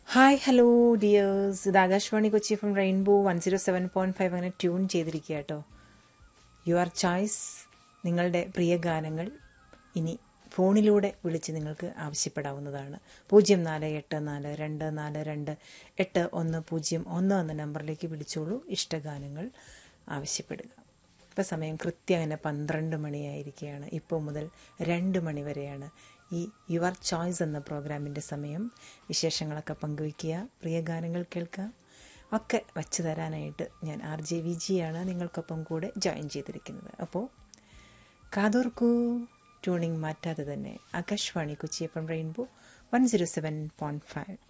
hi hello dears ഇത് Akashvani Kochi from rainbow one zero seven point five അങ്ങനെ tune ചെയ്തിരിക്കുക കേട്ടോ യുവർ ചോയ്സ് നിങ്ങളുടെ പ്രിയ ഗാനങ്ങൾ ഇനി ഫോണിലൂടെ വിളിച്ച് നിങ്ങൾക്ക് ആവശ്യപ്പെടാവുന്നതാണ് പൂജ്യം നാല് എട്ട് നാല് രണ്ട് നാല് രണ്ട് എട്ട് ഒന്ന് പൂജ്യം ഒന്ന് എന്ന നമ്പറിലേക്ക് വിളിച്ചോളൂ ഇഷ്ടഗാനങ്ങൾ ആവശ്യപ്പെടുക ഇപ്പോൾ സമയം കൃത്യം അങ്ങനെ പന്ത്രണ്ട് മണിയായിരിക്കുകയാണ് ഇപ്പോൾ മുതൽ രണ്ട് മണി വരെയാണ് ഈ യുവർ ചോയ്സ് എന്ന പ്രോഗ്രാമിൻ്റെ സമയം വിശേഷങ്ങളൊക്കെ പങ്കുവയ്ക്കുക പ്രിയ ഗാനങ്ങൾ കേൾക്കുക ഒക്കെ വച്ചു തരാനായിട്ട് ഞാൻ ആർ ജെ വി ജിയാണ് നിങ്ങൾക്കൊപ്പം കൂടെ ജോയിൻ ചെയ്തിരിക്കുന്നത് അപ്പോൾ കാതോർക്കൂ ട്യൂണിംഗ് മാറ്റാതെ തന്നെ Akashvani Kochi F M rainbow one zero seven point five